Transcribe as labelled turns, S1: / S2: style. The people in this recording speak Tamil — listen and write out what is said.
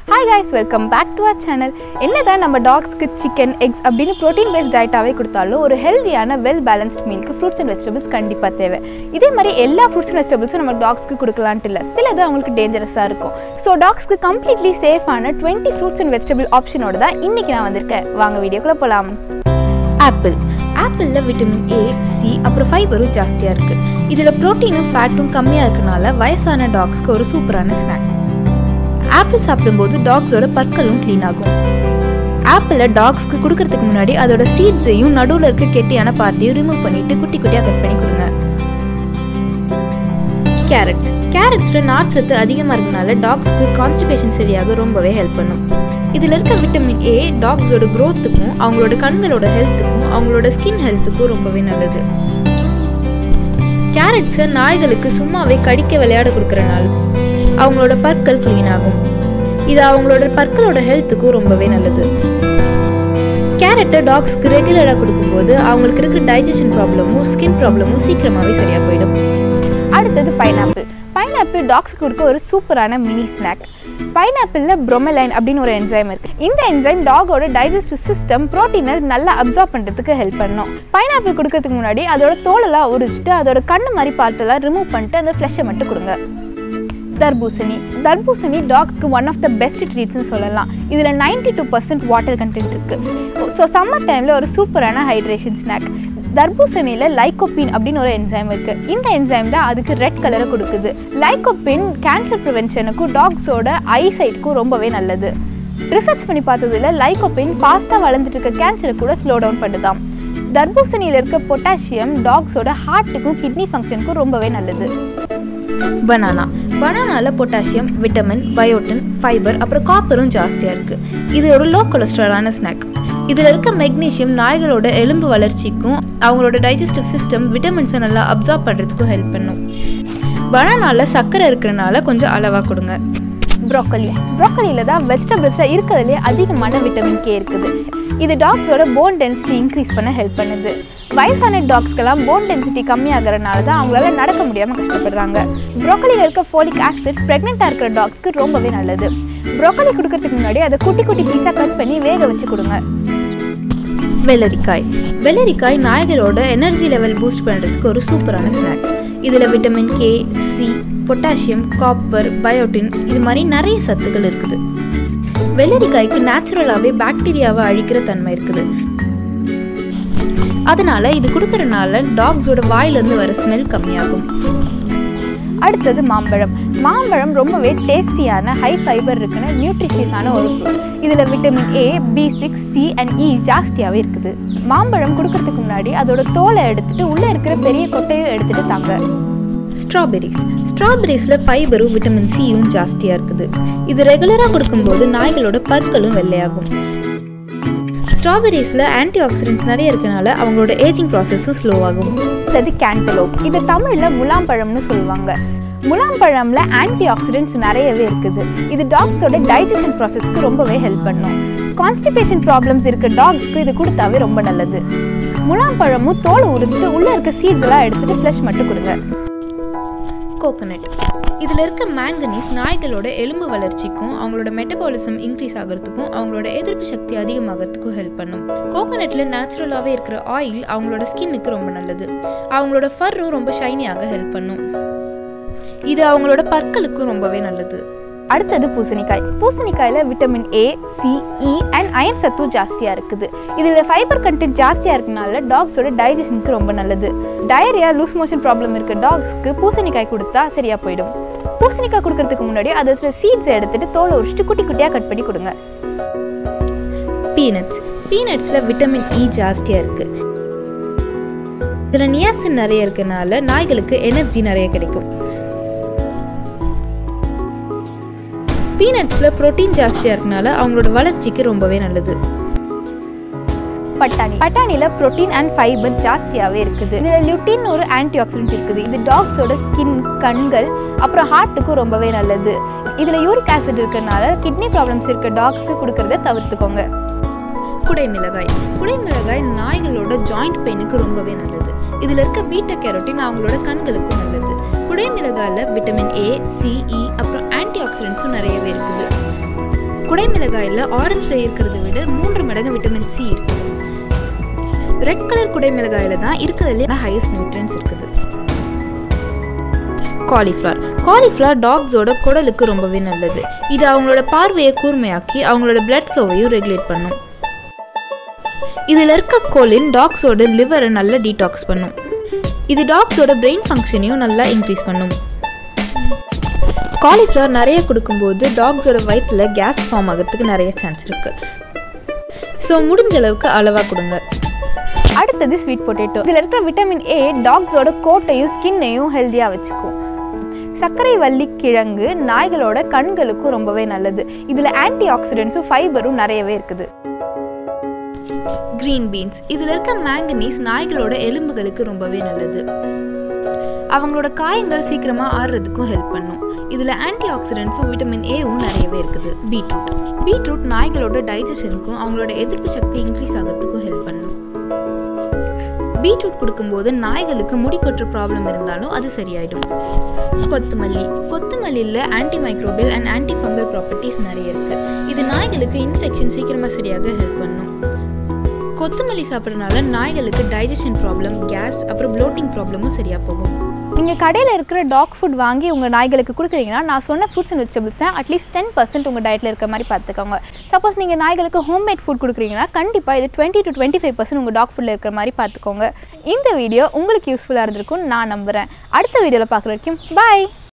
S1: hi guys welcome back to our channel என்னதான் நம்ம டாக்ஸ்க்கு சிக்கன் எக்ஸ் அப்படின்னு ப்ரோட்டீன் பேஸ்ட் டயட்டாகவே கொடுத்தாலும் ஒரு ஹெல்தியான வெல் பேலன்ஸ்ட் மீல்க்கு ஃப்ரூட்ஸ் அண்ட் வெஜிடபிள்ஸ் கண்டிப்பாக தேவை இதே மாதிரி எல்லா ஃப்ரூட்ஸ் அண்ட் வெஜிடபிள்ஸும் நம்ம டாக்ஸ்க்கு கொடுக்கலான்ட்டு இல்லை சிலது அவங்களுக்கு டேஞ்சரஸாக இருக்கும் ஸோ டாக்ஸ்க்கு கம்ப்ளீட்லி சேஃபான டுவெண்ட்டி ஃப்ரூட்ஸ் அண்ட் வெஜிடபிள் ஆப்ஷனோட தான் இன்றைக்கி நான் வந்திருக்கேன் வாங்க வீடியோக்குள்ளே போகலாம் ஆப்பிள் ஆப்பிளில் விட்டமின் ஏ சி அப்புறம் ஃபைபரும் ஜாஸ்தியாக இருக்குது இதில் ப்ரோட்டீனும் ஃபேட்டும் கம்மியாக இருக்கனால வயசான டாக்ஸ்க்கு ஒரு சூப்பரான ஸ்நாக்ஸ் ஆப்பிள் சாப்பிடும்போது டாக்ஸோட பற்களும் க்ளீன் ஆகும் ஆப்பிளை டாக்ஸ்க்கு கொடுக்கறதுக்கு முன்னாடி அதோட சீட்ஸையும் நடுவில் இருக்க கெட்டியான பார்ட்டியும் ரிமூவ் பண்ணிட்டு குட்டி குட்டியாக கட் பண்ணி கொடுங்க கேரட்ஸ் கேரட்ஸில் நார் சத்து அதிகமாக இருக்கனால டாக்ஸ்க்கு கான்ஸ்டிபேஷன் சரியாக ரொம்பவே ஹெல்ப் பண்ணும் இதில் இருக்க விட்டமின் ஏ டாக்ஸோட க்ரோத்துக்கும் அவங்களோட கண்களோட ஹெல்த்துக்கும் அவங்களோட ஸ்கின் ஹெல்த்துக்கும் ரொம்பவே நல்லது கேரட்ஸை நாய்களுக்கு சும்மாவே கடிக்க விளையாட கொடுக்குறனால அவங்களோட பற்கள் க்ளீன் ஆகும் இது அவங்களோட பற்களோட ஹெல்த்துக்கும் ரொம்பவே நல்லது கேரட்டை டாக்ஸ்க்கு ரெகுலராக கொடுக்கும்போது அவங்களுக்கு இருக்கிற டைஜஷன் ப்ராப்ளமும் ஸ்கின் ப்ராப்ளமும் சீக்கிரமாகவே சரியாக போயிடும் அடுத்தது பைனாப்பிள் பைனாப்பிள் டாக்ஸ்க்கு கொடுக்க ஒரு சூப்பரான மினி ஸ்நாக் பைனாப்பிளில் ப்ரொமலைன் அப்படின்னு ஒரு என்சைம் இருக்குது இந்த என்சைம் டாகோட டைஜஸ்டிவ் சிஸ்டம் ப்ரோட்டீனை நல்லா அப்சார்ப் பண்ணுறதுக்கு ஹெல்ப் பண்ணும் பைனாப்பிள் கொடுக்கறதுக்கு முன்னாடி அதோட தோலெல்லாம் உரிச்சிட்டு அதோட கண்ணு மாதிரி பார்த்தெல்லாம் ரிமூவ் பண்ணிட்டு அந்த ஃப்ளஷை மட்டும் கொடுங்க தர்பூசணி தர்பூசணி டாக்ஸ்க்கு ஒன் ஆஃப் த பெஸ்ட் ட்ரீட்ஸ்னு சொல்லலாம் இதில் ninety two percent water content இருக்குது ஸோ சம்மர் டைமில் ஒரு சூப்பரான ஹைட்ரேஷன் ஸ்நாக் தர்பூசணியில் லைகோபின் அப்படின்னு ஒரு என்சைம் இருக்குது இந்த என்சைம் தான் அதுக்கு ரெட் கலரை கொடுக்குது லைகோபின் கேன்சர் ப்ரிவென்ஷனுக்கும் டாக்ஸோட ஐசைட்டுக்கும் ரொம்பவே நல்லது ரிசர்ச் பண்ணி பார்த்ததுல லைகோபின் ஃபாஸ்ட்டாக வளர்ந்துட்டு இருக்க கேன்சரை கூட ஸ்லோ டவுன் பண்ணுதாம் தர்பூசணியில் இருக்க பொட்டாசியம் டாக்ஸோட ஹார்ட்டுக்கும் கிட்னி ஃபங்க்ஷனுக்கும் ரொம்பவே நல்லது பனானா பனானாவில் பொட்டாசியம் விட்டமின் பயோட்டின் ஃபைபர் அப்புறம் காப்பரும் ஜாஸ்தியாக இருக்குது இது ஒரு லோ கொலஸ்ட்ராலான ஸ்நாக் இதில் இருக்க மெக்னீஷியம் நாய்களோட எலும்பு வளர்ச்சிக்கும் அவங்களோட டைஜஸ்டிவ் சிஸ்டம் விட்டமின்ஸை நல்லா அப்சார்ப் பண்ணுறதுக்கும் ஹெல்ப் பண்ணும் பனானாவில் சர்க்கரை இருக்கிறனால கொஞ்சம் அளவாக கொடுங்க ப்ரோக்கலி ப்ரோக்கலியில் தான் வெஜிடபிள்ஸில் இருக்கிறதுலே அதிகமான விட்டமின் கே இருக்குது இது டாக்ஸோட போன் டென்சிட்டி இன்க்ரீஸ் பண்ண ஹெல்ப் பண்ணுது வயசான டாக்ஸ்க்கெல்லாம் போன் டென்சிட்டி கம்மியாகிறனால தான் அவங்களால நடக்க முடியாமல் கஷ்டப்படுறாங்க ப்ரோக்கலியில் இருக்க ஃபோலிக் ஆசிட் ப்ரெக்னெண்ட்டாக இருக்கிற டாக்ஸ்க்கு ரொம்பவே நல்லது ப்ரோக்கலி கொடுக்கறதுக்கு முன்னாடி அதை குட்டி குட்டி பீஸாக கட் பண்ணி வேக வச்சு கொடுங்க வெள்ளரிக்காய் வெள்ளரிக்காய் நாய்களோட எனர்ஜி லெவல் பூஸ்ட் பண்ணுறதுக்கு ஒரு சூப்பரான ஸ்நாக் இதில் vitamin K C potassium copper biotin இது மாதிரி நிறைய சத்துக்கள் இருக்குது வெள்ளரிக்காய்க்கு நேச்சுரலாகவே பாக்டீரியாவை அழிக்கிற தன்மை இருக்குது அதனால இது கொடுக்கறனால டாக்ஸோட வாயிலிருந்து வர ஸ்மெல் கம்மியாகும் அடுத்தது மாம்பழம் மாம்பழம் ரொம்பவே டேஸ்டியான ஹை ஃபைபர் இருக்குன்னு நியூட்ரிஷியஸான ஒரு ஃப்ரூட் இதில் vitamin A B six C and E ஜாஸ்தியாகவே இருக்குது மாம்பழம் கொடுக்கறதுக்கு முன்னாடி அதோட தோலை எடுத்துட்டு உள்ளே இருக்கிற பெரிய கொட்டையும் எடுத்துட்டு தாங்க ஸ்ட்ராபெரிஸ் ஸ்ட்ராபெரிஸில் ஃபைபரும் விட்டமின் சியும் ஜாஸ்தியாக இருக்குது இது ரெகுலராக கொடுக்கும்போது நாய்களோட பற்களும் வெள்ளையாகும் ஸ்ட்ராபெரிஸில் ஆன்டி ஆக்சிடென்ட்ஸ் நிறைய இருக்கனால அவங்களோட ஏஜிங் ப்ராசஸும் ஸ்லோ ஆகும் அது கேண்டலோப் இது தமிழில் முலாம்பழம்னு சொல்லுவாங்க முலாம்பழம்ல ஆன்டி ஆக்சிடென்ட்ஸ் நிறையவே இருக்குது இது டாக்ஸோட டைஜஷன் ப்ராசஸ்க்கு ரொம்பவே ஹெல்ப் பண்ணும் கான்ஸ்டிபேஷன் ப்ராப்ளம்ஸ் இருக்க டாக்ஸ்க்கு இது கொடுத்தாவே ரொம்ப நல்லது முலாம்பழமும் தோலை உரிச்சிட்டு உள்ளே இருக்க சீட்ஸ் எல்லாம் எடுத்துட்டு ஃப்ளஷ் மட்டும் கொடுங்க கோகனட் இதில் இருக்க மேங்கனீஸ் நாய்களோட எலும்பு வளர்ச்சிக்கும் அவங்களோட மெட்டபாலிசம் இன்க்ரீஸ் ஆகிறதுக்கும் அவங்களோட எதிர்ப்பு சக்தி அதிகமாகிறதுக்கும் ஹெல்ப் பண்ணும் கோகனட்ல நேச்சுரலாகவே இருக்கிற ஆயில் அவங்களோட ஸ்கின்னுக்கு ரொம்ப நல்லது அவங்களோட ஃபர்ரும் ரொம்ப ஷைனியாக ஹெல்ப் பண்ணும் இது அவங்களோட பற்களுக்கும் ரொம்பவே நல்லது அடுத்தது பூசணிக்காய் பூசணிக்காயில் vitamin A C E and iron சத்தும் ஜாஸ்தியாக இருக்குது இதில் ஃபைபர் கண்டென்ட் ஜாஸ்தியாக இருக்கனால டாக்ஸோட டைஜஷனுக்கு ரொம்ப நல்லது டயரியா லூஸ் மோஷன் ப்ராப்ளம் இருக்க டாக்ஸ்க்கு பூசணிக்காய் கொடுத்தா சரியாக போயிடும் பூசணிக்காய் கொடுக்கறதுக்கு முன்னாடி அதை சில சீட்ஸ் எடுத்துட்டு தோலை உரிச்சிட்டு குட்டி குட்டியாக கட் பண்ணி கொடுங்க பீனட்ஸ் பீனட்ஸில் விட்டமின் இ ஜாஸ்தியாக இருக்குது இதில் நியாசின் நிறைய இருக்கனால நாய்களுக்கு எனர்ஜி நிறைய கிடைக்கும் பீனட்ஸில் ப்ரோட்டீன் ஜாஸ்தியாக இருக்கனால அவங்களோட வளர்ச்சிக்கு ரொம்பவே நல்லது பட்டாணி பட்டாணியில் ப்ரோட்டீன் அண்ட் ஃபைபர் ஜாஸ்தியாகவே இருக்குது இதில் லுட்டின் ஒரு ஆன்டி ஆக்சிடென்ட் இருக்குது இது டாக்ஸோட ஸ்கின் கண்கள் அப்புறம் ஹார்ட்டுக்கும் ரொம்பவே நல்லது இதில் யூரிக் ஆசிட் இருக்கிறனால கிட்னி ப்ராப்ளம்ஸ் இருக்க டாக்ஸ்க்கு கொடுக்கறத தவிர்த்துக்கோங்க குடைமிளகாய் குடைமிளகாய் நாய்களோட ஜாயிண்ட் பெயினுக்கு ரொம்பவே நல்லது இதில் இருக்க பீட்டா கேரோட்டின் அவங்களோட கண்களுக்கும் நல்லது குடைமிளகாயில் விட்டமின் ஏ சிஇ அப்புறம் ஆன்டி ஆக்சிடென்ட்ஸும் நிறையவே இருக்குது குடைமிளகாயில் ஆரஞ்சில் இருக்கிறத விட மூன்று மடங்கு விட்டமின் சி இருக்குது ரெட் கலர் குடைமிளகாயில் தான் இருக்கிறதுலே ஹையஸ்ட் நியூட்ரியன்ஸ் இருக்குது காலிஃப்ளவர் காலிஃப்ளவர் டாக்ஸோட குடலுக்கு ரொம்பவே நல்லது இது அவங்களோட பார்வையை கூர்மையாக்கி அவங்களோட பிளட் ஃப்ளோவையும் ரெகுலேட் பண்ணும் இதில் இருக்க கோலின் டாக்ஸோட லிவரை நல்லா டீடாக்ஸ் பண்ணும் இது டாக்ஸோட பிரெயின் ஃபங்க்ஷனையும் நல்லா இன்க்ரீஸ் பண்ணும் காலிஃப்ளவர் நிறைய கொடுக்கும்போது டாக்ஸோட வயிற்றில் கேஸ் ஃபார்ம் ஆகிறதுக்கு நிறைய சான்ஸ் இருக்கு ஸோ முடிஞ்ச அளவுக்கு அளவாக கொடுங்க
S2: அடுத்தது ஸ்வீட் பொட்டேட்டோ இதில் இருக்கிற விட்டமின் ஏ டாக்ஸோட கோட்டையும் ஸ்கின்னையும் ஹெல்த்தியாக வச்சுக்கும் சர்க்கரை வள்ளி கிழங்கு நாய்களோட கண்களுக்கும் ரொம்பவே நல்லது இதில் ஆன்டி ஆக்சிடென்ட்ஸும் ஃபைபரும் நிறையவே இருக்குது
S1: கிரீன் பீன்ஸ் இதில் இருக்க மேங்கனீஸ் நாய்களோட எலும்புகளுக்கு ரொம்பவே நல்லது அவங்களோட காயங்கள் சீக்கிரமாக ஆறுறதுக்கும் ஹெல்ப் பண்ணும் இதில் ஆன்டி ஆக்சிடென்ட்ஸும் விட்டமின் ஏவும் நிறையவே இருக்குது பீட்ரூட் பீட்ரூட் நாய்களோட டைஜஷனுக்கும் அவங்களோட எதிர்ப்பு சக்தி இன்க்ரீஸ் ஆகிறதுக்கும் ஹெல்ப் பண்ணும் பீட்ரூட் கொடுக்கும்போது நாய்களுக்கு முடி கொட்டுற ப்ராப்ளம் இருந்தாலும் அது சரியாயிடும் கொத்தமல்லி கொத்தமல்லியில் anti microbial and anti fungal properties நிறைய இருக்குது இது நாய்களுக்கு இன்ஃபெக்ஷன் சீக்கிரமாக சரியாக ஹெல்ப் பண்ணும் கொத்தமல்லி சாப்பிட்றதுனால நாய்களுக்கு டைஜஷன் ப்ராப்ளம் கேஸ் அப்புறம் ப்ளோட்டிங் ப்ராப்ளமும் சரியாக போகும்
S2: நீங்கள் கடையில் இருக்கிற டாக் ஃபுட் வாங்கி உங்கள் நாய்களுக்கு கொடுக்குறீங்கன்னா நான் சொன்ன ஃப்ரூட்ஸ் அண்ட் வெஜிடபிள்ஸை அட்லீஸ்ட் டென் பர்சன்ட் உங்கள் டயட்டில் இருக்க மாதிரி பார்த்துக்கோங்க சப்போஸ் நீங்கள் நாய்களுக்கு ஹோம்மேட் ஃபுட் கொடுக்குறீங்கன்னா கண்டிப்பாக இது twenty to twenty five percent உங்கள் டாக் ஃபுட்டில் இருக்கிற மாதிரி பார்த்துக்கோங்க இந்த வீடியோ உங்களுக்கு யூஸ்ஃபுல்லாக இருந்திருக்கும்னு நான் நம்புகிறேன் அடுத்த வீடியோவில் பார்க்குற வரைக்கும் பாய்